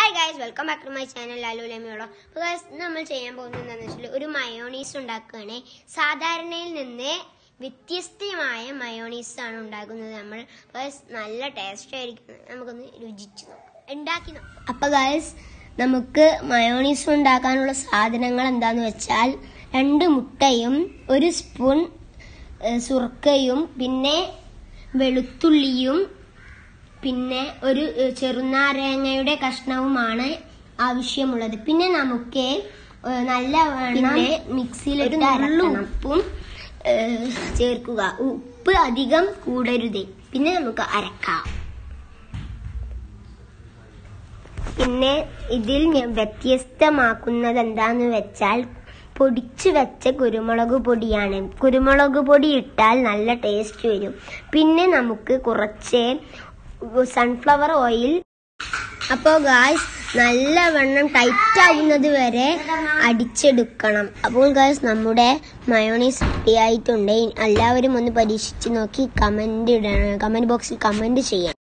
hi guys welcome back to my channel Lalu ലമിയോടോ അപ്പോൾ guys നമ്മൾ ചെയ്യാൻ പോകുന്നത് എന്താണെന്ന് വെച്ചാൽ ഒരു മയോണീസ് ഉണ്ടാക്കുകയാണ് സാധാരണയിൽ നിന്ന് വ്യത്യസ്തമായ മയോണീസ് ആണ് ഉണ്ടാക്കുന്നത് നമ്മൾ ഗായ്സ് നല്ല ടേസ്റ്റ് ആയിരിക്കും നമുക്കൊന്ന് രുചിച്ച് നോക്കാം ഉണ്ടാക്കി നോക്കാം അപ്പോൾ ഗായ്സ് നമുക്ക് മയോണീസ് ഉണ്ടാക്കാനുള്ള സാധനങ്ങൾ എന്താന്ന് വെച്ചാൽ രണ്ട് മുട്ടയും ഒരു സ്പൂൺ ഏഹ്, സുർക്കയും പിന്നെ വെളുത്തുള്ളിയും പിന്നെ ഒരു ഏഹ്, ചെറുനാരങ്ങയുടെ കഷ്ണവുമാണ് ആവശ്യമുള്ളത് പിന്നെ നമുക്ക് ഏഹ്, നല്ല പിന്നെ മിക്സിയിലിട്ട് നുള്ളു ഉപ്പും ഏഹ്, ചേർക്കുക ഉപ്പ് അധികം കൂടരുത് പിന്നെ നമുക്ക് അരക്കാം പിന്നെ ഇതിൽ ഞാൻ വ്യത്യസ്തമാക്കുന്നത് എന്താന്ന് വെച്ചാൽ പൊടിച്ചു വെച്ച കുരുമുളക് പൊടിയാണ് കുരുമുളക് പൊടി ഇട്ടാൽ നല്ല ടേസ്റ്റ് വരും പിന്നെ നമുക്ക് കുറച്ച് സൺഫ്ലവർ ഓയിൽ അപ്പോൾ ഗായ്സ് നല്ലവണ്ണം ടൈറ്റ് ആവുന്നത് വരെ അടിച്ചെടുക്കണം അപ്പോൾ ഗായ്സ് നമ്മുടെ മയോണീസ് റെഡി ആയിട്ടുണ്ട് എല്ലാവരും ഒന്ന് പരീക്ഷിച്ച് നോക്കി കമന്റ് ഇടണം കമന്റ് ബോക്സിൽ കമന്റ് ചെയ്യണം